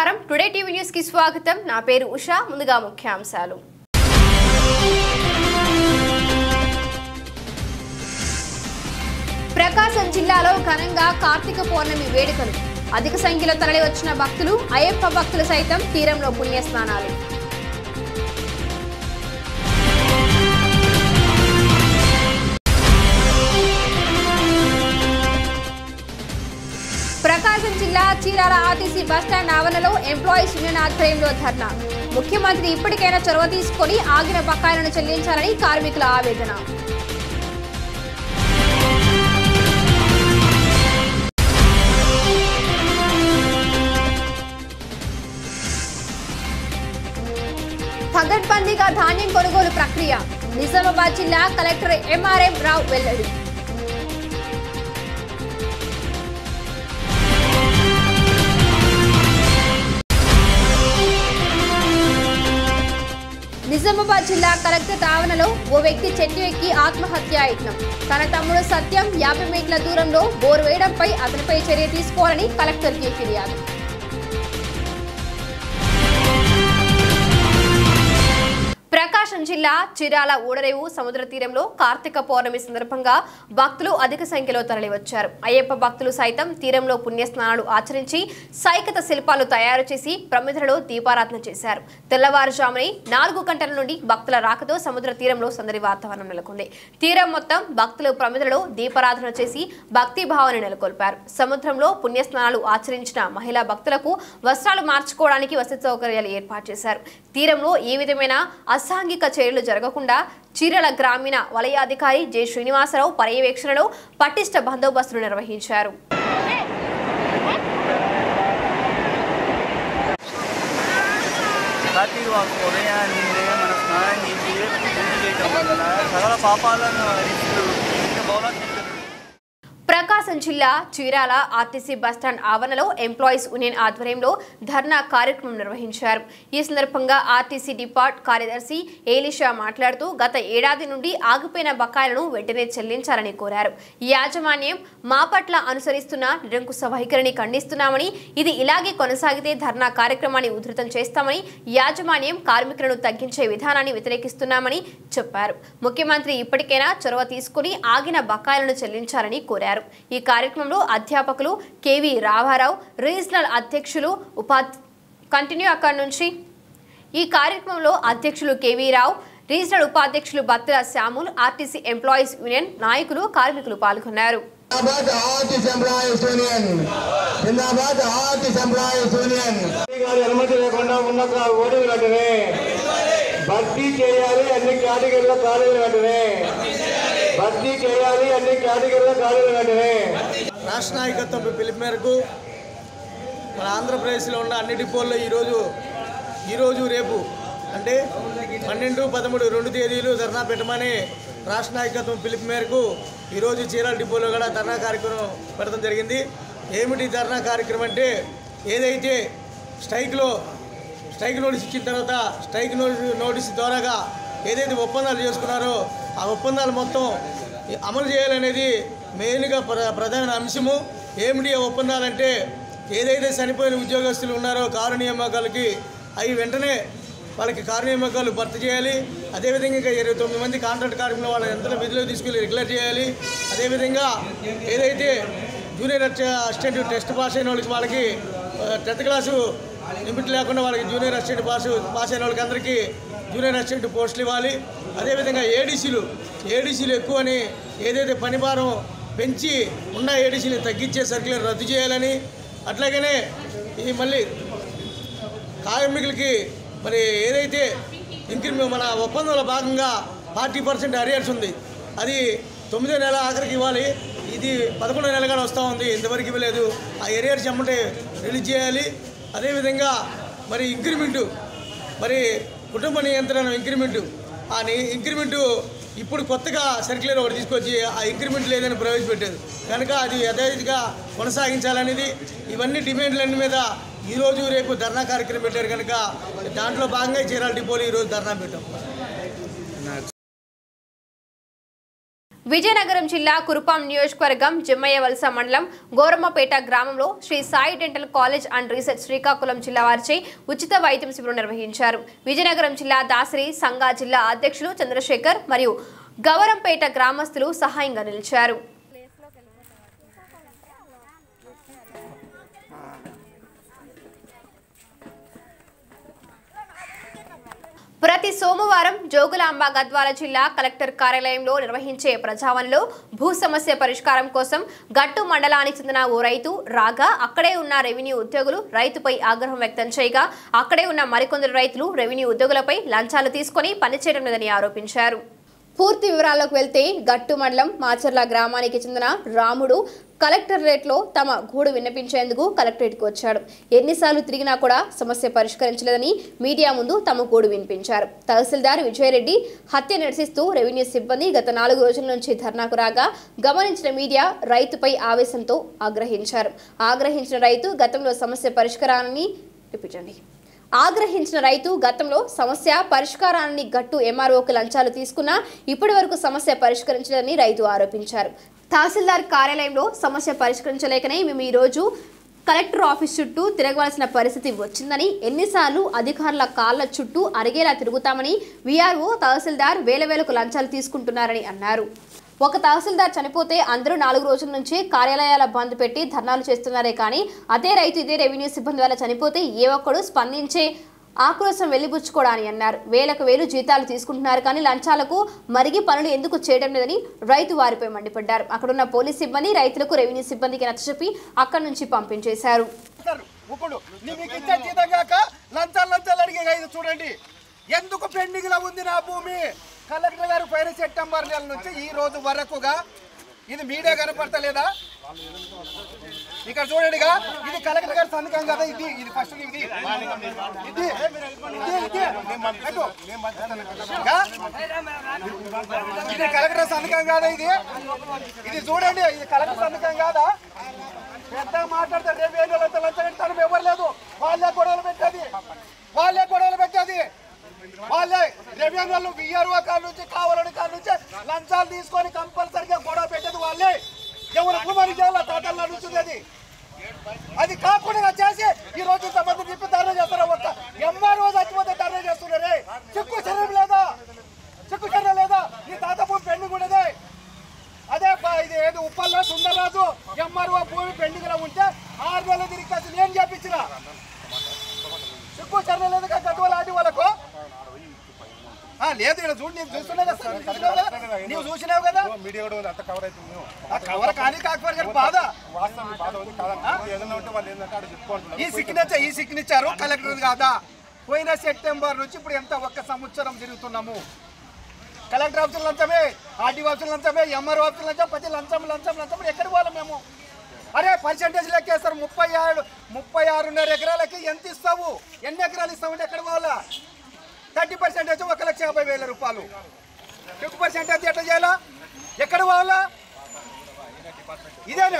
నమస్కారం today TV news కి స్వాగతం నా పేరు ఉషా ముందుగా ముఖ్యాంశాలు ప్రకాశం జిల్లాలో ఘనంగా కార్తీక పౌర్ణమి వేడుకలు అధిక సంఖ్యలో తరలి వచ్చిన భక్తులు అయ్యప్ప భక్తులు సైతం తీరంలో పుణ్యస్నానాలు ప్రకాశం జిల్లా చీరాల ఆర్టీసీ బస్టాండ్ ఆవరణలో ఎంప్లాయీస్ యూనియన్ ఆధ్వర్యంలో ధర్నా ముఖ్యమంత్రి ఇప్పటికైనా చొరవ తీసుకొని ఆగిన బకాయిలను చెల్లించాలని కార్మికుల ఆవేదన పగడ్బందీగా ధాన్యం కొనుగోలు ప్రక్రియ నిజామాబాద్ జిల్లా కలెక్టర్ ఎంఆర్ఎం రావు వెల్లడి నిజామాబాద్ జిల్లా కలెక్టర్ ఆవరణలో ఓ వ్యక్తి చెట్టు ఎక్కి ఆత్మహత్యా యత్నం తన తమ్ముడు సత్యం యాభై మీటర్ల దూరంలో బోరు వేయడంపై అతనిపై చర్య తీసుకోవాలని కలెక్టర్కి ఫిర్యాదు ప్రకాశం జిల్లా చిరాల ఊడరేవు సముద్ర తీరంలో కార్తీక పౌర్ణమి సందర్భంగా భక్తులు అధిక సంఖ్యలో తరలివచ్చారు అయ్యప్ప భక్తులు సైతం తీరంలో పుణ్యస్నానాలు ఆచరించి సైకత శిల్పాలు తయారు చేసి ప్రమిదలలో దీపారాధన చేశారు తెల్లవారుజామునే నాలుగు గంటల నుండి భక్తుల రాకతో సముద్ర తీరంలో సందడి వాతావరణం నెలకొంది తీరం మొత్తం భక్తులు ప్రమిదలలో దీపారాధన చేసి భక్తి భావన నెలకొల్పారు సముద్రంలో పుణ్యస్నానాలు ఆచరించిన మహిళా భక్తులకు వస్త్రాలు మార్చుకోవడానికి వసతి సౌకర్యాలు ఏర్పాటు చేశారు తీరంలో ఏ విధమైన అసాంఘిక చర్యలు జరగకుండా చీరల గ్రామీణ వలయాధికారి జె శ్రీనివాసరావు పర్యవేక్షణలో పటిష్ట బందోబస్తును నిర్వహించారు కార్తీక మాసం ఉదయాన్నే మన స్నానం చేసి పూజ చేయటం వలన సకల పాపాలను హరిస్తూ ఇంకా భవనాన్ని ప్రకాశం జిల్లా చీరాల ఆర్టీసీ బస్టాండ్ ఆవరణలో ఎంప్లాయీస్ యూనియన్ ఆధ్వర్యంలో ధర్నా కార్యక్రమం నిర్వహించారు ఈ సందర్భంగా ఆర్టీసీ డిపార్ట్ కార్యదర్శి ఏలిషా మాట్లాడుతూ గత ఏడాది నుండి ఆగిపోయిన బకాయిలను వెంటనే చెల్లించాలని కోరారు యాజమాన్యం మా పట్ల అనుసరిస్తున్న నిరంకుశ వైఖరిని ఖండిస్తున్నామని ఇది ఇలాగే కొనసాగితే ధర్నా కార్యక్రమాన్ని ఉధృతం చేస్తామని యాజమాన్యం కార్మికులను తగ్గించే విధానాన్ని వ్యతిరేకిస్తున్నామని చెప్పారు ముఖ్యమంత్రి ఇప్పటికైనా చొరవ తీసుకుని ఆగిన బకాయిలను చెల్లించాలని కోరారు ఈ కార్యక్రమంలో అధ్యాపకులు కేవి రామారావు రీజనల్ అధ్యక్షులు ఉపా కంటిన్యూ అక్కడి నుంచి ఈ కార్యక్రమంలో అధ్యక్షులు కేవీ రావు రీజనల్ ఉపాధ్యక్షులు Battula Samuel RTC employees union నాయకులు కార్మికులు పాల్గొన్నారు zindabad RTC employees union zindabad RTC employees union గారి అనుమతి లేకుండా ఉన్న ఓటింగ్ వెంటనే భర్తీ చేయాలి అన్ని కేటగిరీల ఖాళీలు వెంటనే భర్తీ చేయాలి అన్ని కేటగిరీల ఖాళీలు వెంటనే రాష్ట్ర నాయకత్వం పిలుపు మేరకు మన ఆంధ్రప్రదేశ్లో ఉన్న అన్ని డిపోల్లో ఈరోజు ఈరోజు రేపు అంటే పన్నెండు పదమూడు రెండు తేదీలు ధర్నా పెట్టమని రాష్ట్ర నాయకత్వం పిలుపు మేరకు ఈరోజు చీరాల డిపోలో కూడా ధర్నా కార్యక్రమం పెడతాం జరిగింది ఏమిటి ధర్నా కార్యక్రమం అంటే ఏదైతే స్ట్రైక్లో స్ట్రైక్ నోటీస్ ఇచ్చిన తర్వాత స్ట్రైక్ నోటీస్ నోటీస్ ద్వారాగా ఏదైతే ఒప్పందాలు చేసుకున్నారో ఆ ఒప్పందాలు మొత్తం అమలు చేయాలనేది మెయిన్గా ప్ర ప్రధాన అంశము ఏమిటి ఆ ఒప్పందాలంటే ఏదైతే చనిపోయిన ఉద్యోగస్తులు ఉన్నారో కారు నియామకాలకి అవి వెంటనే వాళ్ళకి కారు నియామకాలు భర్తీ చేయాలి అదేవిధంగా ఇంకా ఇరవై తొమ్మిది మంది కాంట్రాక్ట్ కార్మికులు వాళ్ళ ఎంత విధులు తీసుకెళ్ళి రెగ్యులర్ చేయాలి అదేవిధంగా ఏదైతే జూనియర్ అసిస్టెంట్ టెస్ట్ పాస్ అయిన వాళ్ళకి వాళ్ళకి టెన్త్ క్లాసు లిమిట్ లేకుండా వాళ్ళకి జూనియర్ అసిస్టెంట్ పాస్ పాస్ అయిన వాళ్ళకి అందరికీ జూనియర్ అసిస్టెంట్ పోస్టులు ఇవ్వాలి అదేవిధంగా ఏడీసీలు ఏడీసీలు ఎక్కువని ఏదైతే పని భారం పెంచి ఉన్న ఏడీసీని తగ్గించే సర్కులర్ రద్దు చేయాలని అట్లాగనే ఈ మళ్ళీ కార్మికులకి మరి ఏదైతే ఇంక్రిమెంట్ మన ఒప్పందంలో భాగంగా ఫార్టీ పర్సెంట్ అరియర్స్ ఉంది అది తొమ్మిదో నెల ఆఖరికి ఇవ్వాలి ఇది పదకొండో నెల కూడా వస్తూ ఉంది ఇంతవరకు ఇవ్వలేదు ఆ ఎరియర్స్ ఎమ్మటే రిలీజ్ చేయాలి అదేవిధంగా మరి ఇంక్రిమెంటు మరి కుటుంబ నియంత్రణ ఇంక్రిమెంటు ఆ ని- ఇంక్రిమెంటు ఇప్పుడు కొత్తగా సర్క్యులర్ ఒకటి తీసుకొచ్చి ఆ ఇంక్రిమెంట్ లేదని ప్రవేశపెట్టారు కనుక అది యథావిధిగా కొనసాగించాలనేది ఇవన్నీ డిమాండ్లన్నీ మీద ఈరోజు రేపు ధర్నా కార్యక్రమం పెట్టారు కనుక దాంట్లో భాగంగా చీరాల డిపోలో ఈరోజు ధర్నా పెట్టాం విజయనగరం జిల్లా కురుపాం నియోజకవర్గం జిమ్మయ్యవలస మండలం గోరమ్మపేట గ్రామంలో Sri Sai dental college and research Srikakulam జిల్లా వారిచే ఉచిత వైద్యం శిబిరం నిర్వహించారు విజయనగరం జిల్లా దాసరి సంఘ జిల్లా అధ్యక్షులు చంద్రశేఖర్ మరియు గవరంపేట గ్రామస్తులు సహాయంగా నిలిచారు ప్రతి సోమవారం జోగులాంబ గద్వాల జిల్లా కలెక్టర్ కార్యాలయంలో నిర్వహించే ప్రజావన్లో భూ సమస్య పరిష్కారం కోసం గట్టు మండలానికి చెందిన ఓ రైతు రాగా అక్కడే ఉన్న రెవెన్యూ ఉద్యోగులు రైతుపై ఆగ్రహం వ్యక్తం చేయగా అక్కడే ఉన్న మరికొందరు రైతులు రెవెన్యూ ఉద్యోగులపై లంచాలు తీసుకుని పనిచేయడం లేదని ఆరోపించారు పూర్తి వివరాల్లోకి వెళ్తే గట్టు మండలం మాచర్ల గ్రామానికి చెందిన రాముడు కలెక్టరేట్లో తమ గూడు విన్నపించేందుకు కలెక్టరేట్కి వచ్చాడు ఎన్నిసార్లు తిరిగినా కూడా సమస్య పరిష్కరించలేదని మీడియా ముందు తమ గూడు వినిపించారు తహసీల్దార్ విజయరెడ్డి హత్య నిరసిస్తూ రెవెన్యూ సిబ్బంది గత నాలుగు రోజుల నుంచి ధర్నాకు రాగా గమనించిన మీడియా రైతుపై ఆవేశంతో ఆగ్రహించారు ఆగ్రహించిన రైతు గతంలో సమస్య పరిష్కారాన్ని రిపీటండి ఆగ్రహించిన రైతు గతంలో సమస్య పరిష్కారాన్ని గట్టు ఎంఆర్ఓకి లంచాలు తీసుకున్నా ఇప్పటి వరకు సమస్య పరిష్కరించలేదని రైతు ఆరోపించారు తహసీల్దార్ కార్యాలయంలో సమస్య పరిష్కరించలేకనే మేము ఈరోజు కలెక్టర్ ఆఫీస్ చుట్టూ తిరగవలసిన పరిస్థితి వచ్చిందని ఎన్నిసార్లు అధికారుల కాళ్ల చుట్టూ అరిగేలా తిరుగుతామని వీఆర్ఓ తహసీల్దార్ వేల వేలకు లంచాలు తీసుకుంటున్నారని అన్నారు ఒక తహసీల్దార్ చనిపోతే అందరూ నాలుగు రోజుల నుంచి కార్యాలయాల బంద్ పెట్టి ధర్నాలు చేస్తున్నారే కానీ అదే రైతు ఇదే రెవెన్యూ సిబ్బంది వల్ల చనిపోతే ఏ ఒక్కడు స్పందించే ఆక్రోశం వెళ్లిపుచ్చుకోవడానికి అన్నారు వేలకు వేలు జీతాలు తీసుకుంటున్నారు కానీ లంచాలకు మరిగి పనులు ఎందుకు చేయడం లేదని రైతు వారిపై మండిపడ్డారు అక్కడున్న పోలీస్ సిబ్బంది రైతులకు రెవెన్యూ సిబ్బందికి నచ్చచెప్పి అక్కడి నుంచి పంపించేశారు ఇస్తారు ఇప్పుడు నీ మీకు ఇచ్చే జీతం కాక లంచాలు లంచాలు అడిగే ఐదు చూడండి ఎందుకు పెండింగ్ లో ఉంది నా భూమి కలెక్టర్ గారు పైన సెప్టెంబర్ నెల నుంచి ఈ రోజు వరకుగా ఇది మీడియా కనపడతలేదా ఇక్కడ చూడండిగా ఇది కలెక్టర్ గారి సంతకం కదా ఇది ఇది ఫస్ట్ ఇది ఇది ఇది ఇది అటు. గా? ఇది కలెక్టర్ సంతకం కాదా ఇది ఇది చూడండి ఇది కలెక్టర్ సంతకం కాదా పెద్ద మాట్లాడతారు రేపు ఏం చేయాలి లంచం ఎవరు లేదు వాళ్ళే గొడవలు పెట్టేది వాళ్ళే గొడవలు పెట్టేది వాళ్ళే రెవెన్యూ వాళ్ళు విఆర్ఓ కాడ నుంచి కావాలని కాడ నుంచి లంచాలు తీసుకొని కంపల్సరిగా గొడవ పెట్టేది వాళ్ళే ఎవరు భూమని చేయాలి తాతల్లో నుంచి అది అది కాకుండా చేసి ఈ రోజు ఇంతమంది తిప్పి ధర్నా చేస్తారు ఒక్క ఎంఆర్ఓ చచ్చిపోతే ధర్నా చేస్తున్నారే చిక్కు చర్యం లేదా చిక్కు చర్యం లేదా నీ తాత భూమి పెండింగ్ ఉండదే అదే ప- ఇది ఏది ఉప్పల్లో సుందరరాజు ఎంఆర్ఓ భూమి పెండింగ్ లో ఉంటే ఆరు నెలలు తిరిగి కలిసి నేను చేపించిన సిగ్గు చర్య లేదు కదా గద్వాల ఆడి వాళ్ళకు ఆ, లేదు ఇక్కడ చూడు నేను చూస్తున్నావు కదా సార్, చూసినావు కదా? నీవు చూసినావు కదా మీడియా కూడా అంత కవర్ అవుతుంది మేము ఆ కవర్ కానీ కాకపోతే కానీ బాధ వాస్తవం బాధ ఉంది కాదంటే ఏదైనా ఉంటే వాళ్ళు ఏంటంటే అక్కడ చెప్పుకుంటున్నారు ఈ సిగ్నేచర్ ఈ సిగ్నేచర్ కలెక్టర్ కాదా పోయిన సెప్టెంబర్ నుంచి ఇప్పుడు ఎంత ఒక్క సంవత్సరం తిరుగుతున్నాము కలెక్టర్ ఆఫీసులు లంచమే ఆర్డీ ఆఫీసులు లంచమే ఎంఆర్ఓ ఆఫీసులు లంచం ప్రతి లంచం లంచం లంచం ఎక్కడికి పోవాలి మేము అరే పర్సెంటేజ్ లెక్కేస్తారు ముప్పై ఆరు ముప్పై ఆరున్నర ఎకరాలకి ఎంత ఇస్తావు ఎన్ని ఎకరాలు ఇస్తామంటే ఎక్కడ పోవాలా థర్టీ పర్సెంటేజ్ ఒక లక్ష యాభై వేల రూపాయలు ఫిఫ్టీ పర్సెంటేజ్ ఎట్లా చేయాలా ఎక్కడ పోవాలా ఇదేనా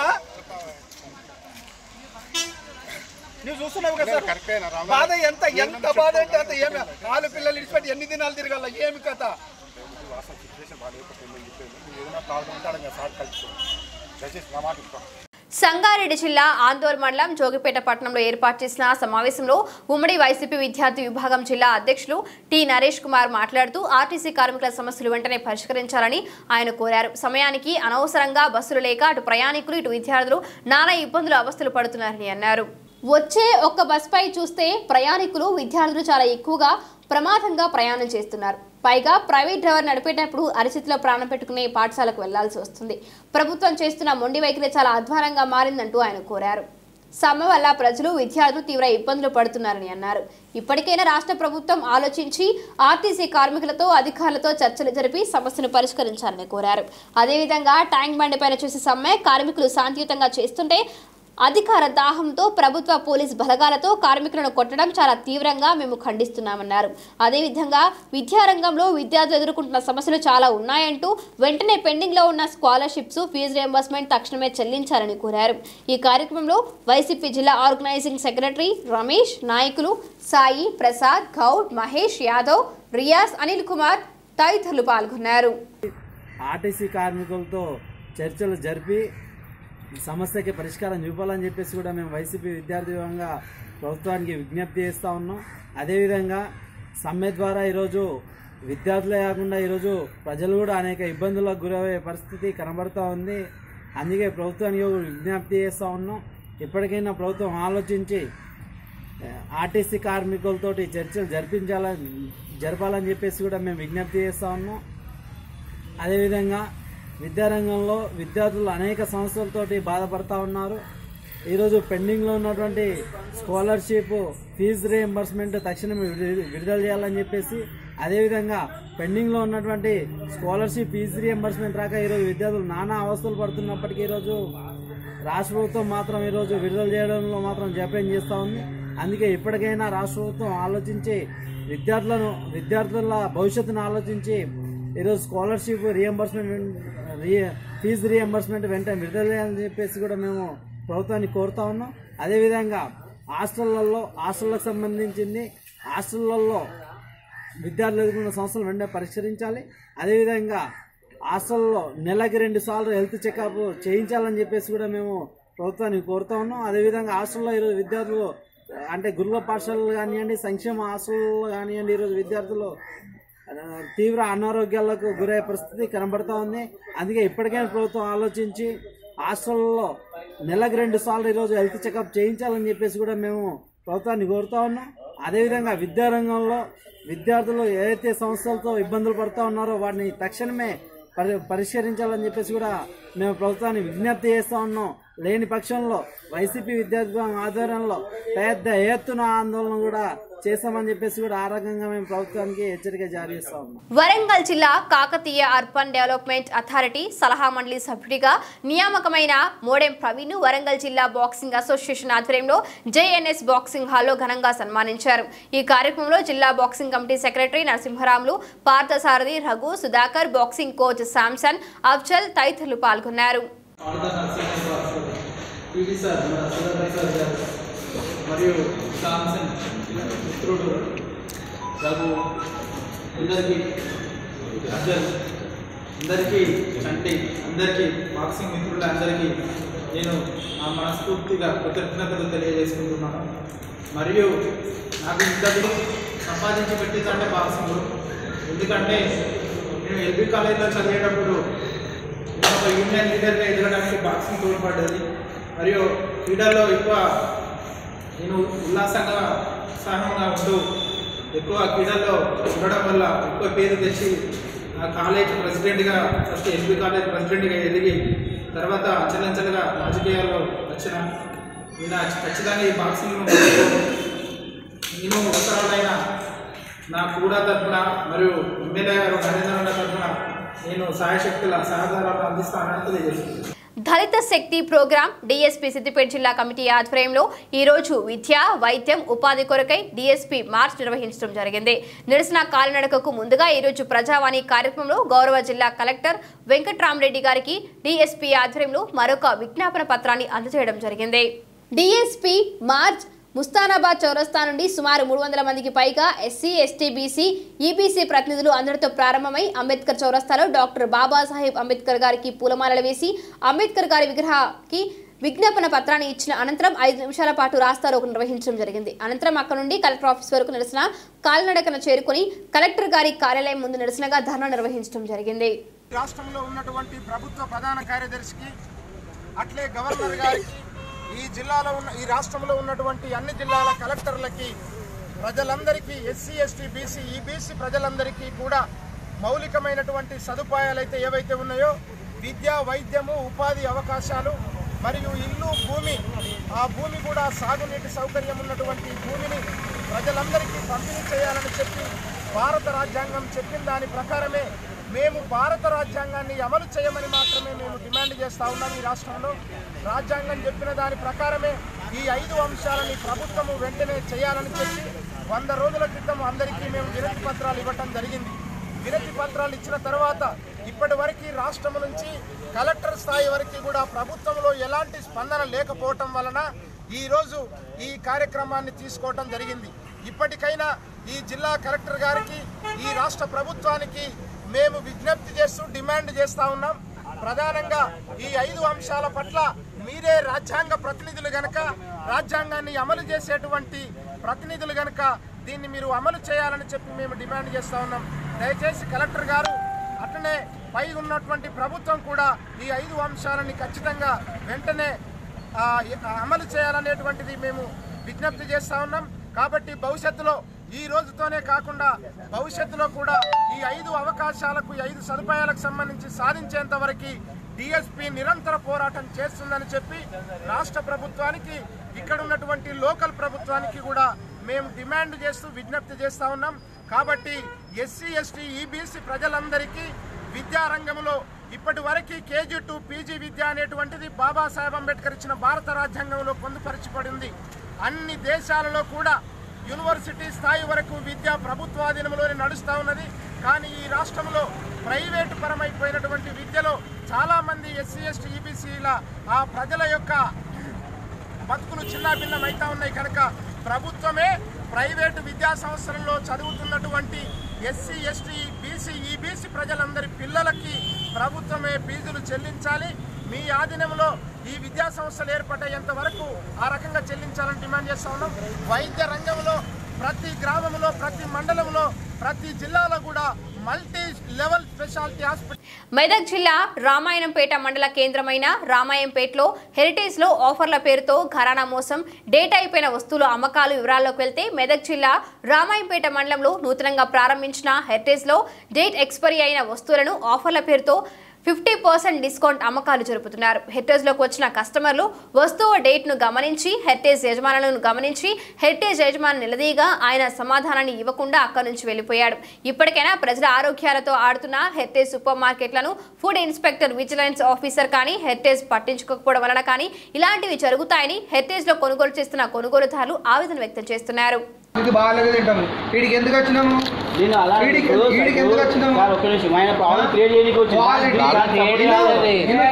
నువ్వు చూస్తున్నావు కదా సార్ కరెక్టేనా రామ బాధ ఎంత ఎంత బాధ అంటే అంత ఏమి నాలుగు పిల్లలు ఇడిచిపెట్టి ఎన్ని దినాలు తిరగాల ఏమి కథ వాస్తవం సిచ్యువేషన్ బాగా లేకపోతే చెప్పేది నువ్వు ఏదైనా ప్రాబ్లం ఉంటే అక్కడ సార్ కలుసుకో దయచేసి నా మాట ఇస్తాం సంగారెడ్డి జిల్లా ఆందోళ్ మండలం జోగిపేట పట్టణంలో ఏర్పాటు చేసిన సమావేశంలో ఉమ్మడి వైసీపీ విద్యార్థి విభాగం జిల్లా అధ్యక్షులు టి నరేష్ కుమార్ మాట్లాడుతూ ఆర్టీసీ కార్మికుల సమస్యలు వెంటనే పరిష్కరించాలని ఆయన కోరారు సమయానికి అనవసరంగా బస్సులు లేక అటు ప్రయాణికులు ఇటు విద్యార్థులు నానా ఇబ్బందులు అవస్థలు పడుతున్నారని అన్నారు వచ్చే ఒక్క బస్పై చూస్తే ప్రయాణికులు విద్యార్థులు చాలా ఎక్కువగా ప్రమాదంగా ప్రయాణం చేస్తున్నారు పైగా ప్రైవేట్ డ్రైవర్ నడిపేటప్పుడు అరిచితిలో ప్రాణం పెట్టుకునే పాఠశాలకు వెళ్లాల్సి వస్తుంది ప్రభుత్వం చేస్తున్న మొండి వైఖరి చాలా అధ్వానంగా మారిందంటూ ఆయన కోరారు సమ్మె వల్ల ప్రజలు విద్యార్థులు తీవ్ర ఇబ్బందులు పడుతున్నారని అన్నారు ఇప్పటికైనా రాష్ట్ర ప్రభుత్వం ఆలోచించి ఆర్టీసీ కార్మికులతో అధికారులతో చర్చలు జరిపి సమస్యను పరిష్కరించాలని కోరారు అదేవిధంగా ట్యాంక్ బండి పైన చేసే సమ్మె కార్మికులు శాంతియుతంగా చేస్తుంటే అధికార దాహంతో ప్రభుత్వ పోలీస్ బలగాలతో కార్మికులను కొట్టడం చాలా తీవ్రంగా మేము ఖండిస్తున్నామన్నారు అదేవిధంగా విద్యారంగంలో విద్యార్థులు ఎదుర్కొంటున్న సమస్యలు చాలా ఉన్నాయంటూ వెంటనే పెండింగ్లో ఉన్న స్కాలర్షిప్స్ ఫీజు రియంబర్స్మెంట్ తక్షణమే చెల్లించాలని కోరారు ఈ కార్యక్రమంలో వైసీపీ జిల్లా ఆర్గనైజింగ్ సెక్రటరీ రమేష్ నాయకులు సాయి ప్రసాద్ గౌడ్ మహేష్ యాదవ్ రియాజ్ అనిల్ కుమార్ తదితరులు పాల్గొన్నారు ఆర్టీసీ కార్మికులతో చర్చలు జరిపి ఈ సమస్యకి పరిష్కారం చూపాలని చెప్పేసి కూడా మేము వైసీపీ విద్యార్థి విభాగంగా ప్రభుత్వానికి విజ్ఞప్తి చేస్తూ ఉన్నాం అదేవిధంగా సమ్మె ద్వారా ఈరోజు విద్యార్థులే కాకుండా ఈరోజు ప్రజలు కూడా అనేక ఇబ్బందులకు గురయ్యే పరిస్థితి కనబడుతూ ఉంది అందుకే ప్రభుత్వానికి ఒక విజ్ఞప్తి చేస్తూ ఉన్నాం ఇప్పటికైనా ప్రభుత్వం ఆలోచించి ఆర్టీసీ కార్మికులతోటి చర్చలు జరిపించాలని జరపాలని చెప్పేసి కూడా మేము విజ్ఞప్తి చేస్తూ ఉన్నాం అదేవిధంగా విద్యారంగంలో విద్యార్థులు అనేక సమస్యలతోటి బాధపడతా ఉన్నారు ఈరోజు పెండింగ్లో ఉన్నటువంటి స్కాలర్షిప్ ఫీజు రియంబర్స్మెంట్ తక్షణమే విడు- విడుదల చేయాలని చెప్పేసి అదేవిధంగా పెండింగ్లో ఉన్నటువంటి స్కాలర్షిప్ ఫీజు రియంబర్స్మెంట్ రాక ఈరోజు విద్యార్థులు నానా అవస్థలు పడుతున్నప్పటికీ ఈరోజు రాష్ట్ర ప్రభుత్వం మాత్రం ఈరోజు విడుదల చేయడంలో మాత్రం జాప్యం చేస్తూ ఉంది అందుకే ఇప్పటికైనా రాష్ట్ర ప్రభుత్వం ఆలోచించి విద్యార్థులను విద్యార్థుల భవిష్యత్తును ఆలోచించి ఈరోజు స్కాలర్షిప్ రియంబర్స్మెంట్ ఫీజు రియంబర్స్మెంట్ వెంటనే విడుదల చేయాలని చెప్పేసి కూడా మేము ప్రభుత్వాన్ని కోరుతా ఉన్నాం అదేవిధంగా హాస్టళ్లలో హాస్టళ్లకు సంబంధించింది హాస్టళ్లలో విద్యార్థులు ఎదుర్కొన్న సమస్యలు వెంటనే పరిష్కరించాలి అదేవిధంగా హాస్టల్లో నెలకి రెండు సార్లు హెల్త్ చెకప్ చేయించాలని చెప్పేసి కూడా మేము ప్రభుత్వానికి కోరుతా ఉన్నాం అదేవిధంగా హాస్టల్లో ఈరోజు విద్యార్థులు అంటే గురుకుల పాఠశాలలు కానివ్వండి సంక్షేమ హాస్టల్లో కానివ్వండి ఈరోజు విద్యార్థులు ఆ, తీవ్ర అనారోగ్యాలకు గురయ్యే పరిస్థితి కనబడతా ఉంది అందుకే ఇప్పటికైనా ప్రభుత్వం ఆలోచించి హాస్టల్లో నెలకు రెండు సార్లు ఈరోజు హెల్త్ చెకప్ చేయించాలని చెప్పేసి కూడా మేము ప్రభుత్వాన్ని కోరుతా ఉన్నాం అదేవిధంగా విద్యారంగంలో విద్యార్థులు ఏదైతే సమస్యలతో ఇబ్బందులు పడుతూ ఉన్నారో వాటిని తక్షణమే పరి పరిష్కరించాలని చెప్పేసి కూడా మేము ప్రభుత్వాన్ని విజ్ఞప్తి చేస్తూ ఉన్నాం లేని పక్షంలో వైసీపీ విద్యార్థి విభాగం ఆధ్వర్యంలో పెద్ద ఎత్తున ఆందోళన కూడా చేస్తామని చెప్పేసి కూడా ఆ రకంగా మేము ప్రభుత్వానికి హెచ్చరిక జారీ చేస్తా ఉన్నాం వరంగల్ జిల్లా కాకతీయ అర్బన్ డెవలప్మెంట్ అథారిటీ సలహా మండలి సభ్యుడిగా నియామకమైన మోడెం ప్రవీణ్ వరంగల్ జిల్లా బాక్సింగ్ అసోసియేషన్ ఆధ్వర్యంలో జేఎన్ఎస్ బాక్సింగ్ హాల్లో ఘనంగా సన్మానించారు ఈ కార్యక్రమంలో జిల్లా boxing committee secretary Narasimharamulu Parthasarathi Raghu Sudhakar boxing coach Samson Afzal తదితరులు పాల్గొన్నారు పీటీ సార్ మన సుధాకర్ సార్ గారు మరియు సామ్సన్ మిత్రుడు రఘు అందరికీ అర్జున్ అందరికీ చంటి అందరికీ బాక్సింగ్ మిత్రులందరికీ నేను నా మనస్ఫూర్తిగా కృతజ్ఞతలు తెలియజేసుకుంటున్నాను మరియు నాకు ఇంతటి సంపాదించి పెట్టిందంటే బాక్సింగ్ ఎందుకంటే నేను ఎల్బీ కాలేజీలో చదివేటప్పుడు నేను ఒక యూనియన్ లీడర్గా ఎదగడానికి బాక్సింగ్ తోడ్పడ్డది మరియు క్రీడల్లో ఎక్కువ నేను ఉల్లాసంగా ఉత్సాహంగా ఉంటూ ఎక్కువ క్రీడల్లో ఉండడం వల్ల ఎక్కువ పేరు తెచ్చి నా కాలేజ్ ప్రెసిడెంట్గా ఫస్ట్ ఎస్బీ కాలేజ్ ప్రెసిడెంట్గా ఎదిగి తర్వాత అంచెలంచెలుగా రాజకీయాల్లో వచ్చిన నేను ఖచ్చితంగా ఈ బాక్సింగ్ నేను అవసరాలైన నా కూడా తరఫున మరియు ఎమ్మెల్యే గారు నరేంద్ర తరఫున నేను సాయశక్తుల సహకారాలు అందిస్తానని తెలియజేస్తున్నాను దళిత శక్తి ప్రోగ్రాం డిఎస్పీ సిద్దిపేట జిల్లా కమిటీ ఆధ్వర్యంలో ఈ రోజు విద్య వైద్యం ఉపాధి కొరకై డిఎస్పీ మార్చ్ నిర్వహించడం జరిగింది నిరసన కాలినడకకు ముందుగా ఈ రోజు ప్రజావాణి కార్యక్రమంలో గౌరవ జిల్లా కలెక్టర్ వెంకట్రామరెడ్డి గారికి డిఎస్పీ ఆధ్వర్యంలో మరొక విజ్ఞాపన పత్రాన్ని అందజేయడం జరిగింది డిఎస్పీ మార్చ్ ముస్తానాబాద్ చౌరస్తా నుండి సుమారు మూడు వందల మందికి పైగా ఎస్సీ ఎస్టీ బీసీ ఈబీసీ ప్రతినిధులు అందరితో ప్రారంభమై అంబేద్కర్ చౌరస్తాలో డాక్టర్ బాబాసాహెబ్ అంబేద్కర్ గారికి పూలమాలలు వేసి అంబేద్కర్ గారి విగ్రహానికి విజ్ఞాపన పత్రాన్ని ఇచ్చిన అనంతరం ఐదు నిమిషాల పాటు రాస్తారోకు నిర్వహించడం జరిగింది అనంతరం అక్కడ నుండి కలెక్టర్ ఆఫీస్ వరకు నిరసన కాలినడకన చేరుకుని కలెక్టర్ గారి కార్యాలయం ముందు నిరసనగా ధర్నా నిర్వహించడం జరిగింది రాష్ట్రంలో ఉన్నటువంటి ప్రభుత్వ ప్రధాన కార్యదర్శికి అట్లే గవర్నర్ గారికి ఈ జిల్లాలో ఉన్న ఈ రాష్ట్రంలో ఉన్నటువంటి అన్ని జిల్లాల కలెక్టర్లకి ప్రజలందరికీ ఎస్సీ ఎస్టీ బీసీ ఈ బీసీ ప్రజలందరికీ కూడా మౌలికమైనటువంటి సదుపాయాలు అయితే ఏవైతే ఉన్నాయో విద్య వైద్యము ఉపాధి అవకాశాలు మరియు ఇల్లు భూమి ఆ భూమి కూడా సాగునీటి సౌకర్యం ఉన్నటువంటి భూమిని ప్రజలందరికీ పంపిణీ చేయాలని చెప్పి భారత రాజ్యాంగం చెప్పిన దాని ప్రకారమే మేము భారత రాజ్యాంగాన్ని అమలు చేయమని మాత్రమే మేము డిమాండ్ చేస్తా ఉన్నాం ఈ రాష్ట్రంలో రాజ్యాంగం చెప్పిన దాని ప్రకారమే ఈ ఐదు అంశాలని ప్రభుత్వము వెంటనే చేయాలని చెప్పి వంద రోజుల క్రితం అందరికీ మేము వినతి పత్రాలు ఇవ్వటం జరిగింది వినతి పత్రాలు ఇచ్చిన తర్వాత ఇప్పటి వరకు రాష్ట్రం నుంచి కలెక్టర్ స్థాయి వరకు కూడా ప్రభుత్వంలో ఎలాంటి స్పందన లేకపోవటం వలన ఈరోజు ఈ కార్యక్రమాన్ని తీసుకోవటం జరిగింది ఇప్పటికైనా ఈ జిల్లా కలెక్టర్ గారికి ఈ రాష్ట్ర ప్రభుత్వానికి మేము విజ్ఞప్తి చేస్తూ డిమాండ్ చేస్తా ఉన్నాం ప్రధానంగా ఈ ఐదు అంశాల పట్ల మీరే రాజ్యాంగ ప్రతినిధులు గనక రాజ్యాంగాన్ని అమలు చేసేటువంటి ప్రతినిధులు గనక దీన్ని మీరు అమలు చేయాలని చెప్పి మేము డిమాండ్ చేస్తా ఉన్నాం దయచేసి కలెక్టర్ గారు అట్లనే పై ఉన్నటువంటి ప్రభుత్వం కూడా ఈ ఐదు అంశాలని ఖచ్చితంగా వెంటనే ఆ, అమలు చేయాలనేటువంటిది మేము విజ్ఞప్తి చేస్తా ఉన్నాం కాబట్టి భవిష్యత్తులో ఈ రోజుతోనే కాకుండా భవిష్యత్తులో కూడా ఈ ఐదు అవకాశాలకు ఈ ఐదు సదుపాయాలకు సంబంధించి సాధించేంత వరకు డిఎస్పి నిరంతర పోరాటం చేస్తుందని చెప్పి రాష్ట్ర ప్రభుత్వానికి ఇక్కడ ఉన్నటువంటి లోకల్ ప్రభుత్వానికి కూడా మేము డిమాండ్ చేస్తూ విజ్ఞప్తి చేస్తా ఉన్నాం కాబట్టి ఎస్సీ ఎస్టీ ఈబీసీ ప్రజలందరికీ విద్యారంగంలో ఇప్పటి వరకు కేజీ టు పీజీ విద్య అనేటువంటిది బాబాసాహెబ్ అంబేద్కర్ ఇచ్చిన భారత రాజ్యాంగంలో పొందుపరచబడింది అన్ని దేశాలలో కూడా యూనివర్సిటీ స్థాయి వరకు విద్య ప్రభుత్వాధీనంలోనే నడుస్తూ ఉన్నది కానీ ఈ రాష్ట్రంలో ప్రైవేటు పరమైపోయినటువంటి విద్యలో చాలామంది ఎస్సీ ఎస్టీ ఈబీసీల ఆ ప్రజల యొక్క బతుకులు చిన్నాభిన్నం అవుతా ఉన్నాయి కనుక ప్రభుత్వమే ప్రైవేటు విద్యా సంస్థలలో చదువుతున్నటువంటి ఎస్సీ ఎస్టీ బీసీ ఈబీసీ ప్రజలందరి పిల్లలకి ప్రభుత్వమే ఫీజులు చెల్లించాలి మీ ఆధీనంలో ఈ విద్యా సంస్థలు ఏర్పడేంత వరకు ఆ రకంగా చెల్లించాలని డిమాండ్ చేస్తా ఉన్నాం వైద్య రంగంలో ప్రతి గ్రామంలో ప్రతి మండలంలో ప్రతి జిల్లాలో కూడా multi level specialty hospital Medak జిల్లా రామాయణంపేట మండల కేంద్రమైన రామాయంపేటలో హెరిటేజ్ లో ఆఫర్ల పేరుతో ఘరానా మోసం డేట్ అయిపోయిన వస్తువుల అమ్మకాలు వివరాల్లోకి వెళ్తే మెదక్ జిల్లా రామాయంపేట మండలంలో నూతనంగా ప్రారంభించిన హెరిటేజ్ లో డేట్ ఎక్స్పైరీ అయిన వస్తువులను ఆఫర్ల పేరుతో ఫిఫ్టీ పర్సెంట్ డిస్కౌంట్ అమ్మకాలు జరుపుతున్నారు హెరిటేజ్లోకి వచ్చిన కస్టమర్లు వస్తువు డేట్ను గమనించి హెరిటేజ్ యజమానులను గమనించి హెరిటేజ్ యజమాని నిలదీగా ఆయన సమాధానాన్ని ఇవ్వకుండా అక్కడి నుంచి వెళ్ళిపోయాడు ఇప్పటికైనా ప్రజల ఆరోగ్యాలతో ఆడుతున్న హెరిటేజ్ సూపర్ మార్కెట్లను ఫుడ్ ఇన్స్పెక్టర్ విజిలెన్స్ ఆఫీసర్ కానీ హెరిటేజ్ పట్టించుకోకపోవడం వలన కానీ ఇలాంటివి జరుగుతాయని హెరిటేజ్లో కొనుగోలు చేస్తున్న కొనుగోలుదారులు ఆవేదన వ్యక్తం చేస్తున్నారు ఇది బాగాలేదు తింటాము వీడికి ఎందుకు వచ్చినాము వీడికి వీడికి ఎందుకు వచ్చినాము ఒక్క నిమిషం ఆయన ప్రాబ్లం క్రియేట్ చేయడానికి వచ్చింది Quality. దాని క్రియేట్ కాలేదు.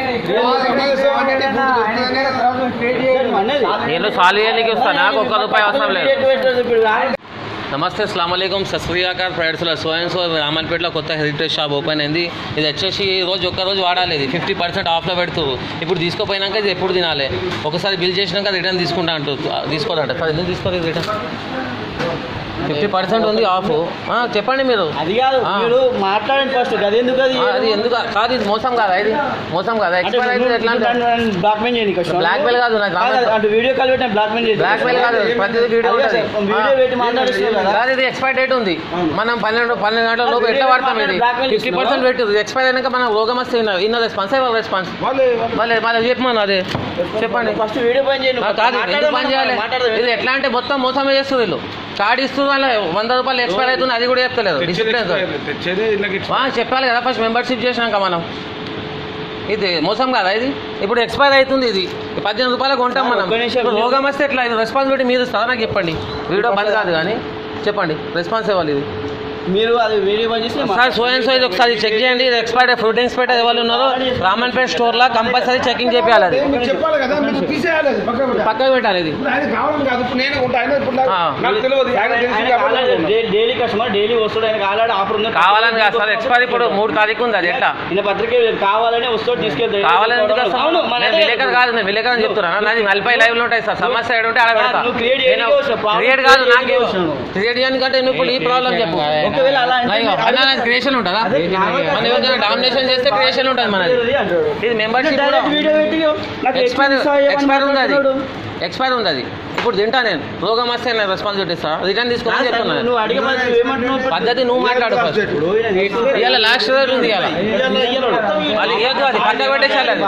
నేను సాల్వ్ చేయడానికి వస్తాను నాకు ఒక్క రూపాయి అవసరం లేదు నమస్తే అస్సలం సస్రియాకార్ ప్రైవేట్స్లో స్వయం సో రామన్పేటలో కొత్త హెరిటేజ్ షాప్ ఓపెన్ అయింది ఇది వచ్చేసి ఈ రోజు ఒక్క రోజు వాడాలి ఇది ఫిఫ్టీ పర్సెంట్ ఆఫ్లో పెడుతూ ఇప్పుడు తీసుకోపోయినాక ఇది ఎప్పుడు తినాలి ఒకసారి బిల్ చేసినాక రిటర్న్ తీసుకుంటా అంటూ తీసుకోదంట సార్ ఎందుకు తీసుకోలేదు రిటర్న్ ఫిఫ్టీ పర్సెంట్ ఉంది ఆఫ్ ఆ, చెప్పండి మీరు అది కాదు ఆ. మీరు మాట్లాడండి ఫస్ట్ అది ఎందుకు అది ఆ, అది ఎందుకు కాదు ఇది మోసం కాదా ఇది మోసం కాదా ఎక్స్పైర్ అయితే ఎట్లా బ్లాక్ మెయిల్ చేయండి బ్లాక్ మెయిల్ కాదు నాకు రాలేదు. అంటే వీడియో కాల్ పెట్టిన బ్లాక్ మెయిల్ చేయండి బ్లాక్ మెయిల్ కాదు ప్రతి వీడియో అదే ఉంటుంది సార్, వీడియో పెట్టి మాట్లాడుతున్నారు కదా సార్ ఇది ఎక్స్పైర్ డేట్ ఉంది మనం పన్నెండు పన్నెండు గంటల లోపు ఎట్లా వాడతాం ఇది ఫిఫ్టీ పర్సెంట్ పెట్టు ఎక్స్పైర్ అయినాక మనం రోగం వస్తే ఇన్న రెస్పాన్స్ వాళ్ళ రెస్పాన్స్ మళ్ళీ మళ్ళీ చెప్పమను అదే చెప్పండి ఫస్ట్ వీడియో పని చేయండి ఆ, కాదు ఎందుకు పని చేయాలి ఇది ఎట్లా అంటే మొత్తం మోసమే చేస్తుంది వీళ్ళు కార్డు ఇస్తూ వాళ్ళ వంద రూపాయలు ఎక్స్పైర్ అవుతుంది అది కూడా చెప్తలేదు డిసిప్లిన్ చెప్పాలి కదా ఫస్ట్ మెంబర్షిప్ చేసినాక మనం ఇది మోసం కాదా ఇది ఇప్పుడు ఎక్స్పైర్ అవుతుంది ఇది పద్దెనిమిది రూపాయలకు కొంటాం మనం ఒక్క నిమిషం. ఇప్పుడు రోగం వస్తే ఎట్లా ఇది రెస్పాన్సిబిలిటీ మీరు ఇస్తారా నాకు చెప్పండి వీడియో బంద్ కాదు కానీ చెప్పండి రెస్పాన్స్ ఇవ్వాలి ఇది మీరు అది వీడియో పని చేసి సార్ సో అండ్ సో ఇది ఒకసారి చెక్ చేయండి ఇది ఎక్స్పైర్డ్ ఫ్రూట్ ఇన్స్పెక్టర్ ఎవరు ఉన్నారో రామన్పేట్ స్టోర్ లో కంపల్సరీ చెకింగ్ చేయాలి అది మీకు చెప్పాలి కదా మీరు తీసేయాలి అది పక్కన పెట్టాలి. పక్కకు పెట్టాలి ఇది ఇప్పుడు ఆయన కావాలి కాదు ఇప్పుడు నేను ఉంటా ఆయన ఇప్పుడు నాకు- ఆ. నాకు తెలియదు ఆయన తెలిసి కాబట్టి డైలీ కస్టమర్ డైలీ వస్తాడు ఆయనకి ఆల్రెడీ ఆఫర్ ఉంది కావాలని కాదు సార్ ఎక్స్పైర్ ఇప్పుడు మూడు తారీఖు ఉంది అది ఎట్లా ఈయన పత్రిక కావాలని వస్తాడు తీసుకెళ్తాడు కావాలని ఎందుకు వస్తాం? అవును మన నేను విలేకరు కాదు నేను విలేకరు అని చెప్తున్నాను నాది నలభై లైవ్లు ఉంటాయి సార్ సమస్య ఏడు ఉంటే ఆడ పెడతా నువ్వు create చేయడానికి వస్తావు. Problem క్రియేట్ కాదు create నాకు చేయడానికి వస్తావు. క్రియేట్ చేయడానికంటే నువ్వు ఇప్పుడు ఈ ప్రాబ్లం చెప్పు ఒకవేళ అలా అంటే- క్రియేషన్ ఉంటుందా మన ఎవరికైనా డామినేషన్ చేస్తే క్రియేషన్ ఉంటుంది మనది ఇది మెంబర్షిప్ కూడా డైరెక్ట్ వీడియో పెట్టి నాకు ఎక్స్పైర్ ఎక్స్పైర్ ఎక్స్పైర్ ఉంది అది ఎక్స్పైర్ ఉంది అది ఇప్పుడు తింటా నేను రోగం వస్తే నేను రెస్పాన్సిబిలిటీ ఇస్తా రిటర్న్ తీసుకోమని చెప్తున్నాను నువ్వు అడిగే పద్ధతి నువ్వు ఏమంటున్నావు పద్ధతి నువ్వు మాట్లాడు ఫస్ట్ ఇప్పుడు ఈయన తీసుకుని- ఇవాళ లాస్ట్ రోజు ఉంది ఇవాళ అది ఏదో అది పక్క పెట్టేసాలి అది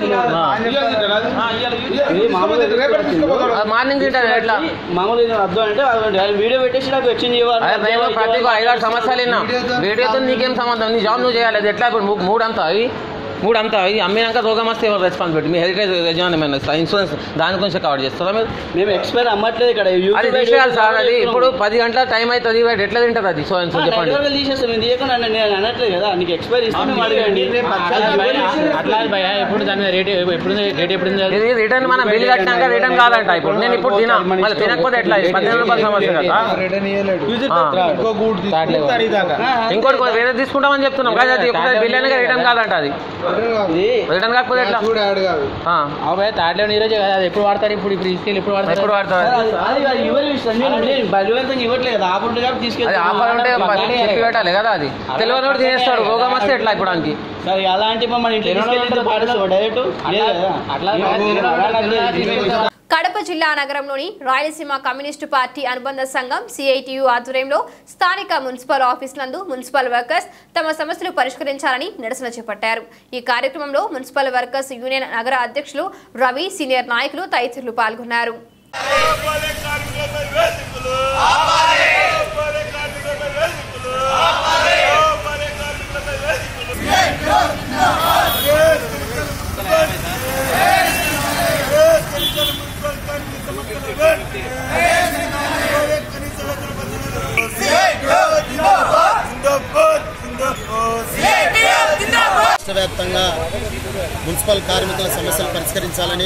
అది మార్నింగ్ తింటాను ఎట్లా మామూలు ఇది అర్థం అంటే అది వీడియో పెట్టేసి నాకు ఎక్స్చేంజ్ ఇవ్వాలి అదే నేను ప్రతి ఐదారు సమస్యలు విన్నా వీడియోతో నీకేం సంబంధం నీ జాబ్ నువ్వు చేయాలి అది ఎట్లా ఇప్పుడు మూ- మూడు అంతా అవి మూడు అంతా ఈ అమ్మినాక రోగం వస్తే ఎవరు రెస్పాన్సిబిలిటీ మీ హెరిటేజ్ యజమానమైన ఇన్సూరెన్స్ దాని గురించి కవర్ చేస్తారా మీరు మేము ఎక్స్పైర్ అమ్మట్లేదు ఇక్కడ అది తీసేయాలి సార్ అది ఇప్పుడు పది గంటల టైం అవుతుంది వాడు ఎట్లా తింటారు అది సో సో చెప్పండి తీసేస్తాం నేను తీయకుండా నేను అనట్లేదు కదా నీకు ఎక్స్పైర్ ఇస్తే మేము అడగండి అట్లా భయ ఎప్పుడు దాని మీద రేట్ ఎప్పుడు రేట్ ఎప్పుడు ఇది రిటర్న్ మనం బిల్ కట్టినాక రిటర్న్ కాదంట ఇప్పుడు నేను ఇప్పుడు తినా మళ్ళీ తినకపోతే ఎట్లా ఇది పద్దెనిమిది రూపాయల సమస్య కదా ఆ. ఇంకో గూడు తీసుకుంటారు ఇదాకా ఇంకోటి కొంచెం వేరే తీసుకుంటామని చెప్తున్నాం కానీ అది ఒకసారి బిల్ అయినా రిటర్న్ కాదంట అది రిటర్న్ కాకపోతే ఎట్లా కూడా యాడ్ కాదు ఆ. అవే తాట్లే ఈరోజు కదా అది ఎప్పుడు వాడతారు ఇప్పుడు ఇప్పుడు తీసుకెళ్ళి ఎప్పుడు వాడతారు ఎప్పుడు వాడతారు అది అది అది ఇవ్వలేదు సంజయ్ నేను బలవంతంగా ఇవ్వట్లేదు కదా ఆఫర్ ఉంటే కాబట్టి అది తీసుకెళ్తాను ఆఫర్ ఉంటే చెప్పి పెట్టాలి కదా అది తెలియని వాడు తినేస్తాడు రోగం వస్తే ఎట్లా ఇప్పుడు దానికి సరే అలాంటి మన ఇంటికి తీసుకెళ్తే పాటిస్తావా డైరెక్ట్ లేదు కదా అట్లా అట్లా కడప జిల్లా నగరంలోని రాయలసీమ కమ్యూనిస్టు పార్టీ అనుబంధ సంఘం సిఐటియు ఆధ్వర్యంలో స్థానిక మున్సిపల్ ఆఫీస్ నందు మున్సిపల్ వర్కర్స్ తమ సమస్యలు పరిష్కరించాలని నిరసన చేపట్టారు ఈ కార్యక్రమంలో మున్సిపల్ వర్కర్స్ యూనియన్ నగర అధ్యక్షులు రవి సీనియర్ నాయకులు తదితరులు పాల్గొన్నారు రాష్ట్ర వ్యాప్తంగా మున్సిపల్ కార్మికుల సమస్యలు పరిష్కరించాలని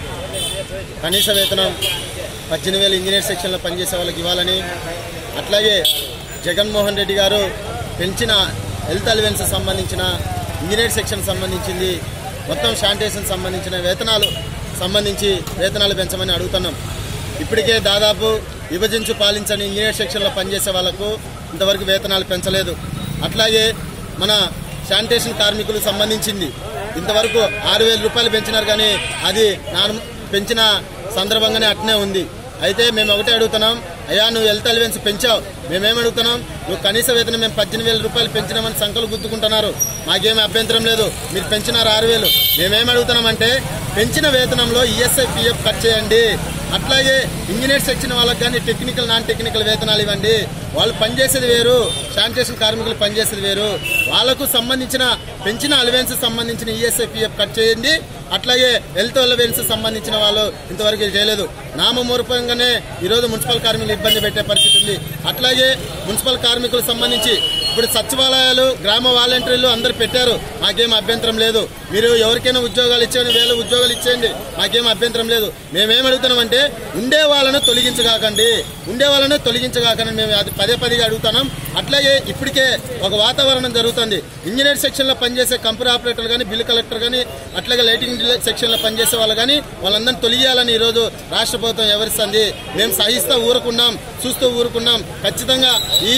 కనీస వేతనం పద్దెనిమిది వేల ఇంజనీర్ సెక్షన్లో పనిచేసే వాళ్ళకి ఇవ్వాలని అట్లాగే జగన్మోహన్ రెడ్డి గారు పెంచిన హెల్త్ అలవెన్స్ సంబంధించిన ఇంజనీర్ సెక్షన్ సంబంధించింది మొత్తం శానిటేషన్ సంబంధించిన వేతనాలు సంబంధించి వేతనాలు పెంచమని అడుగుతున్నాం ఇప్పటికే దాదాపు విభజించు పాలించని ఇంజనీర్ సెక్షన్లో పనిచేసే వాళ్లకు ఇంతవరకు వేతనాలు పెంచలేదు అట్లాగే మన శానిటేషన్ కార్మికులకు సంబంధించింది ఇంతవరకు ఆరు వేల రూపాయలు పెంచినారు కానీ అది నార్మ పెంచిన సందర్భంగానే అట్నే ఉంది అయితే మేము ఒకటే అడుగుతున్నాం అయ్యా నువ్వు హెల్త్ అలవెన్స్ పెంచావు మేమేం అడుగుతున్నాం నువ్వు కనీస వేతనం మేము పద్దెనిమిది వేల రూపాయలు పెంచినామని సంఖ్యలు గుర్తుకుంటున్నారు మాకేమీ అభ్యంతరం లేదు మీరు పెంచినారు ఆరు వేలు మేమేం అడుగుతున్నామంటే పెంచిన వేతనంలో ఈఎస్ఐ పిఎఫ్ కట్ చేయండి అట్లాగే ఇంజనీర్ సెక్షన్ వాళ్ళకి కానీ టెక్నికల్ నాన్ టెక్నికల్ వేతనాలు ఇవ్వండి వాళ్ళు పనిచేసేది వేరు శానిటేషన్ కార్మికులు పనిచేసేది వేరు వాళ్ళకు సంబంధించిన పెంచిన అలవెన్స్ సంబంధించిన ఈఎస్ఐ పిఎఫ్ కట్ చేయండి అట్లాగే హెల్త్ అలవెన్స్ సంబంధించిన వాళ్ళు ఇంతవరకు ఇది చేయలేదు నామమూర్పంగానే ఈరోజు మున్సిపల్ కార్మికులు ఇబ్బంది పెట్టే పరిస్థితి ఉంది అట్లాగే మున్సిపల్ కార్మికులకు సంబంధించి ఇప్పుడు సచివాలయాలు గ్రామ వాలంటీర్లు అందరు పెట్టారు మాకేం అభ్యంతరం లేదు మీరు ఎవరికైనా ఉద్యోగాలు ఇచ్చేయండి వేల ఉద్యోగాలు ఇచ్చేయండి మాకేం అభ్యంతరం లేదు మేమేం అడుగుతున్నామంటే ఉండే వాళ్ళను తొలగించగాకండి ఉండే వాళ్ళను తొలగించగాకండి మేము అది పదే పదిగా అడుగుతున్నాం అట్లాగే ఇప్పటికే ఒక వాతావరణం జరుగుతుంది ఇంజనీర్ సెక్షన్లో పనిచేసే కంపెనీ ఆపరేటర్ కానీ బిల్ కలెక్టర్ కానీ అట్లాగే లైటింగ్ సెక్షన్లో పనిచేసే వాళ్ళు కానీ వాళ్ళందరినీ తొలగియాలని ఈరోజు రాష్ట్ర ప్రభుత్వం ఎవరిస్తుంది మేము సహిస్తూ ఊరుకున్నాం చూస్తూ ఊరుకున్నాం ఖచ్చితంగా ఈ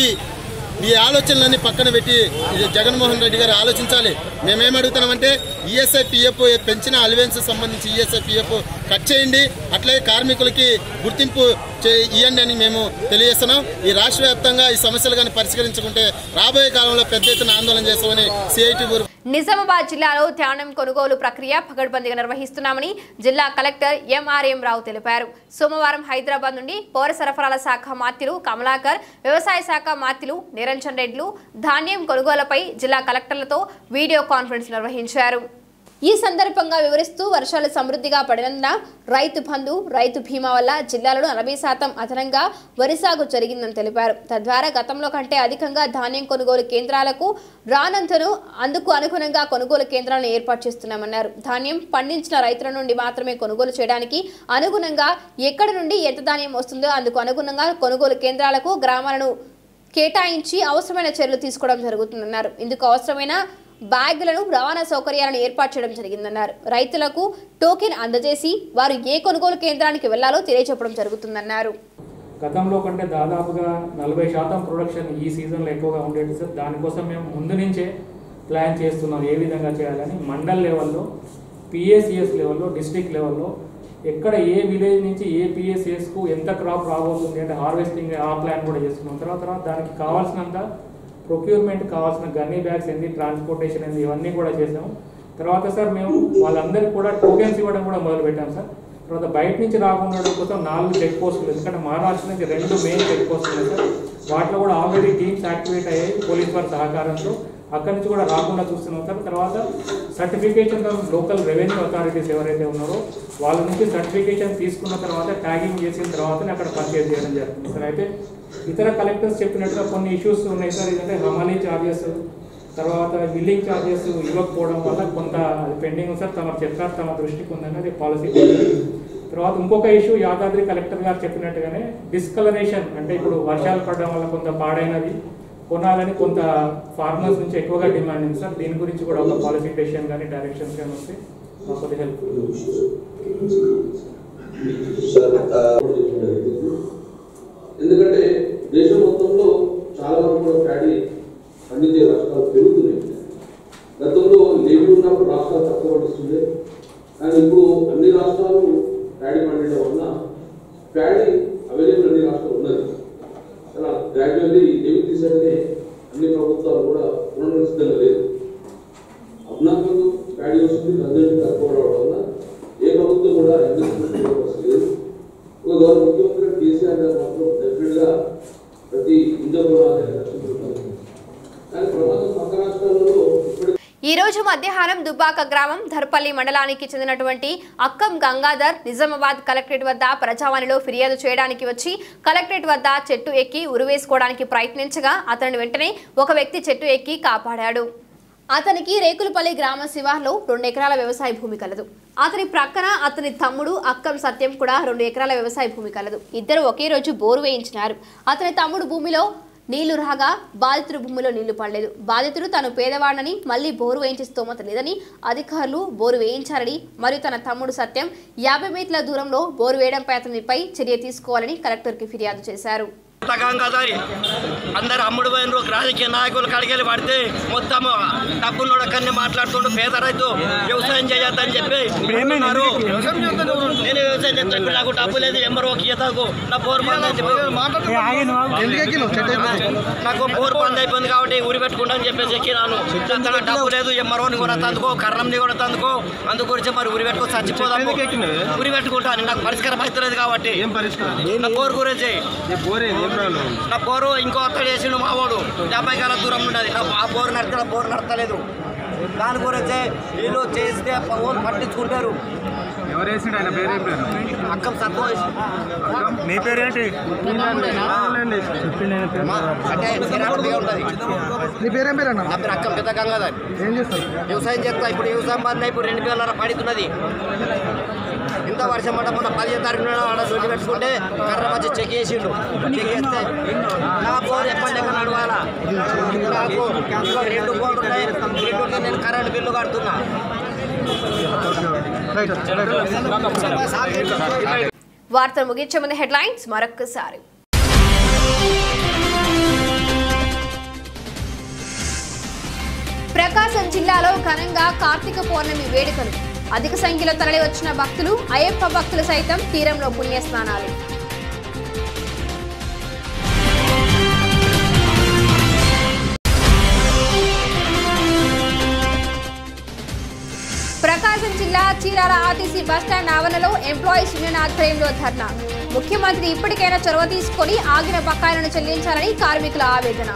ఈ ఆలోచనలన్నీ పక్కన పెట్టి ఇది జగన్మోహన్ రెడ్డి గారు ఆలోచించాలి మేమేం అడుగుతున్నామంటే ఈఎస్ఐ పిఎఫ్ పెంచిన అలవెన్స్ సంబంధించి ఈఎస్ఐ పిఎఫ్ కట్ చేయండి అట్లాగే కార్మికులకి గుర్తింపు చే- ఇవ్వండి అని మేము తెలియజేస్తున్నాం ఈ రాష్ట్ర వ్యాప్తంగా ఈ సమస్యలు కానీ పరిష్కరించుకుంటే రాబోయే కాలంలో పెద్ద ఎత్తున ఆందోళన చేస్తామని సిఐటి నిజామాబాద్ జిల్లాలో ధాన్యం కొనుగోలు ప్రక్రియ పకడ్బందీగా నిర్వహిస్తున్నామని జిల్లా కలెక్టర్ ఎంఆర్ఎం రావు తెలిపారు సోమవారం హైదరాబాద్ నుండి పౌర సరఫరాల శాఖ మాత్యులు కమలాకర్ వ్యవసాయ శాఖ మాత్యులు నిరంజన్ రెడ్లు ధాన్యం కొనుగోలుపై జిల్లా కలెక్టర్లతో వీడియో కాన్ఫరెన్స్ నిర్వహించారు ఈ సందర్భంగా వివరిస్తూ వర్షాలు సమృద్ధిగా పడినందున రైతు బంధు రైతు బీమా వల్ల జిల్లాలో నలభై శాతం అదనంగా వరి సాగు జరిగిందని తెలిపారు తద్వారా గతంలో కంటే అధికంగా ధాన్యం కొనుగోలు కేంద్రాలకు రానంతను అందుకు అనుగుణంగా కొనుగోలు కేంద్రాలను ఏర్పాటు చేస్తున్నామన్నారు ధాన్యం పండించిన రైతుల నుండి మాత్రమే కొనుగోలు చేయడానికి అనుగుణంగా ఎక్కడి నుండి ఎంత ధాన్యం వస్తుందో అందుకు అనుగుణంగా కొనుగోలు కేంద్రాలకు గ్రామాలను కేటాయించి అవసరమైన చర్యలు తీసుకోవడం జరుగుతుందన్నారు ఇందుకు అవసరమైన బ్యాగులను రవాణా సౌకర్యాలను ఏర్పాటు చేయడం జరిగిందన్నారు రైతులకు టోకెన్ అందజేసి వారు ఏ కొనుగోలు కేంద్రానికి వెళ్లాలో తెలియజెప్పడం జరుగుతుందన్నారు గతంలో కంటే దాదాపుగా నలభై శాతం ప్రొడక్షన్ ఈ సీజన్లో ఎక్కువగా ఉండేది సార్ దానికోసం మేము ముందు నుంచే ప్లాన్ చేస్తున్నాం ఏ విధంగా చేయాలని మండల్ లెవెల్లో పిఎస్సిఎస్ లెవెల్లో డిస్ట్రిక్ట్ లెవెల్లో ఎక్కడ ఏ విలేజ్ నుంచి ఏ పిఎస్సిఎస్కు ఎంత క్రాప్ రాబోతుంది అంటే హార్వెస్టింగ్ ఆ ప్లాన్ కూడా చేస్తున్నాం తర్వాత తర్వాత దానికి కావాల్సినంత ప్రొక్యూర్మెంట్ కావాల్సిన గన్నీ బ్యాగ్స్ ఏంది ట్రాన్స్పోర్టేషన్ ఏంది ఇవన్నీ కూడా చేసాము తర్వాత సార్ మేము వాళ్ళందరికీ కూడా టోకెన్స్ ఇవ్వడం కూడా మొదలు పెట్టాం సార్ తర్వాత బయట నుంచి రాకుండా కోసం నాలుగు చెక్ పోస్టులు ఎందుకంటే మహారాష్ట్ర నుంచి రెండు మెయిన్ చెక్ పోస్టులు ఉన్నాయి సార్ వాటిలో కూడా ఆల్రెడీ టీమ్స్ యాక్టివేట్ అయ్యాయి పోలీస్ వారి సహకారంతో అక్కడి నుంచి కూడా రాకుండా చూస్తున్నాం సార్ తర్వాత సర్టిఫికేషన్ లోకల్ రెవెన్యూ అథారిటీస్ ఎవరైతే ఉన్నారో వాళ్ళ నుంచి సర్టిఫికేషన్ తీసుకున్న తర్వాత ట్యాగింగ్ చేసిన తర్వాతనే అక్కడ పర్చేజ్ చేయడం జరుగుతుంది సార్ అయితే ఇతర కలెక్టర్స్ చెప్పినట్టుగా కొన్ని ఇష్యూస్ ఉన్నాయి సార్ ఏంటంటే హమాలీ ఛార్జెస్ తర్వాత బిల్లింగ్ ఛార్జెస్ ఇవ్వకపోవడం వల్ల కొంత అది పెండింగ్ ఉంది సార్ తమ చెప్పారు తమ దృష్టికి ఉందని అది పాలసీ తర్వాత ఇంకొక ఇష్యూ యాదాద్రి కలెక్టర్ గారు చెప్పినట్టుగానే డిస్కలరేషన్ అంటే ఇప్పుడు వర్షాలు పడడం వల్ల కొంత పాడైనది కొనాలని కొంత ఫార్మర్స్ నుంచి ఎక్కువగా డిమాండ్ ఉంది సార్ దీని గురించి కూడా ఒక పాలసీ డెసిషన్ కానీ డైరెక్షన్స్ కానీ వస్తే మాకు కొద్దిగా హెల్ప్ ఎందుకంటే దేశం మొత్తంలో చాలా వరకు కూడా ప్యాడీ పండించే రాష్ట్రాలు పెరుగుతున్నాయి గతంలో లేబీ ఉన్నప్పుడు రాష్ట్రాలు తక్కువ పండిస్తుండే కానీ ఇప్పుడు అన్ని రాష్ట్రాలు ప్యాడీ పండించడం వల్ల ప్యాడీ అవైలబుల్ అన్ని రాష్ట్రాలు ఉన్నది అలా గ్రాడ్యువల్లీ లేబీ తీసేనే అన్ని ప్రభుత్వాలు కూడా పునరుద్ధరించడం లేదు అబ్నాకంలో ప్యాడీ వస్తుంది రిజల్ట్ తక్కువ రావడం వల్ల ఏ ప్రభుత్వం కూడా ఇన్వెస్ట్మెంట్ లేదు ఒక గౌరవ ముఖ్యమంత్రి కేసీఆర్ గారు మాత్రం డెఫినెట్ గా ప్రతి ఇంజో రక్షించుకుంటారు కానీ ప్రమాదం పక్క రాష్ట్రాలలో ఇప్పటికీ ఈ రోజు మధ్యాహ్నం దుబ్బాక గ్రామం ధర్పల్లి మండలానికి చెందినటువంటి అక్కం గంగాధర్ నిజామాబాద్ కలెక్టరేట్ వద్ద ప్రజావాణిలో ఫిర్యాదు చేయడానికి వచ్చి కలెక్టరేట్ వద్ద చెట్టు ఎక్కి ఉరివేసుకోవడానికి ప్రయత్నించగా అతని వెంటనే ఒక వ్యక్తి చెట్టు ఎక్కి కాపాడాడు అతనికి రేకులపల్లి గ్రామ శివార్లో రెండు ఎకరాల వ్యవసాయ భూమి కలదు అతని ప్రక్కన అతని తమ్ముడు అక్కం సత్యం కూడా రెండు ఎకరాల వ్యవసాయ భూమి కలదు ఇద్దరు ఒకే రోజు బోరు వేయించినారు అతని తమ్ముడు భూమిలో నీళ్లు రాగా బాధితుడు భూమిలో నీళ్లు పడలేదు బాధితుడు తాను పేదవాడని మళ్ళీ బోరు వేయించే స్తోమత లేదని అధికారులు బోరు వేయించారని మరియు తన తమ్ముడు సత్యం యాభై మీటర్ల దూరంలో బోరు వేయడంపై అతనిపై చర్య తీసుకోవాలని కలెక్టర్కి ఫిర్యాదు చేశారు గంగాధారి అందరు అమ్ముడు పోయినరు రాజకీయ నాయకులు కడిగేలు పడితే మొత్తం డబ్బున్నోడు కన్నీ మాట్లాడుతుండు పేద రైతు వ్యవసాయం చేయొద్దని చెప్పి ఉన్నారు. నేను వ్యవసాయం చేస్తాను ఇప్పుడు నాకు డబ్బు లేదు ఎంబరో గీతకు నా బోర్ బంద్ అయిపోయింది నాకు బోర్ బంద్ అయిపోయింది కాబట్టి ఊరి పెట్టుకుంటా అని చెప్పేసి ఎక్కినాను అంతగా డబ్బు లేదు ఎంబరోని కూడా తందుకో కర్రంని కూడా తందుకో అందు గురించి మరి ఊరి పెట్టుకో చచ్చిపోదాము ఊరి పెట్టుకుంటాను నాకు పరిష్కారం అవుతలేదు కాబట్టి నా బోర్ గురించి నా బోరు ఇంకో అత్తడు వేసిండు మా వాడు డెబ్బై కాల దూరం ఉన్నది నా ఆ బోరు నడతా బోరు నడతలేదు దాని గురించి వీళ్ళు చేస్తే వాళ్ళు పట్టించుకుంటారు ఎవరు వేసిండు ఆయన పేరు ఏం పేరు అక్కం సంతోష్ నీ పేరేంటి అంటే గిరాకుడిగా ఉంటది నీ పేరేం పేరు అన్న నా పేరు అక్కం పెద్ద గంగాధర్ ఏం చేస్తారు వ్యవసాయం చేస్తా ఇప్పుడు వ్యవసాయం బంద్ ఇప్పుడు రెండు వేల పడుతున్నది ఇంత వర్షం పడ్డ మొన్న పదిహేను తారీఖు నాడు ఆడ సొంటి పెట్టుకుంటే కర్ర మధ్య చెక్ చేసిండు చెక్ చేస్తే నా బోర్ ఎప్పటి లెక్క నడవాలా నాకు ఇంకో రెండు బోర్లు ఉన్నాయి రెండు ఉంటే నేను కరెంట్ బిల్లు కడుతున్నా వార్తలు ముగించే ముందు హెడ్లైన్స్ మరొక్కసారి ప్రకాశం జిల్లాలో ఘనంగా కార్తీక పౌర్ణమి వేడుకలు అధిక సంఖ్యలో తరలి వచ్చిన భక్తులు అయ్యప్ప భక్తులు సైతం తీరంలో పుణ్యస్నానాలు ప్రకాశం జిల్లా చీరాల ఆర్టీసీ బస్టాండ్ ఆవరణలో ఎంప్లాయీస్ యూనియన్ ఆధ్వర్యంలో ధర్నా ముఖ్యమంత్రి ఇప్పటికైనా చొరవ తీసుకొని ఆగిన బకాయిలను చెల్లించాలని కార్మికుల ఆవేదన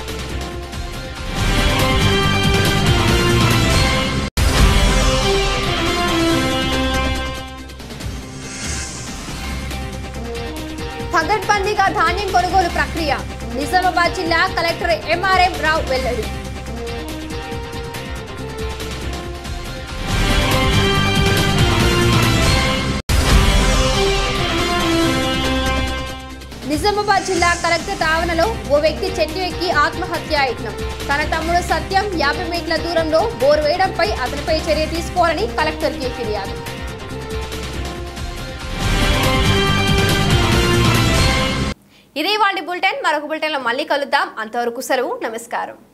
పగడ్బందీగా ధాన్యం కొనుగోలు ప్రక్రియ నిజామాబాద్ జిల్లా కలెక్టర్ ఎంఆర్ఎం రావు వెల్లడి నిజామాబాద్ జిల్లా కలెక్టర్ ఆవరణలో ఓ వ్యక్తి చెట్టు ఎక్కి ఆత్మహత్యా యత్నం తన తమ్ముడు సత్యం యాభై మీటర్ల దూరంలో బోరు వేయడంపై అతనిపై చర్య తీసుకోవాలని కలెక్టర్కి ఫిర్యాదు ఇదే వాళ్ళ బులెటిన్ మరొక బులెటిన్లో మళ్ళీ కలుద్దాం అంతవరకు సెలవు నమస్కారం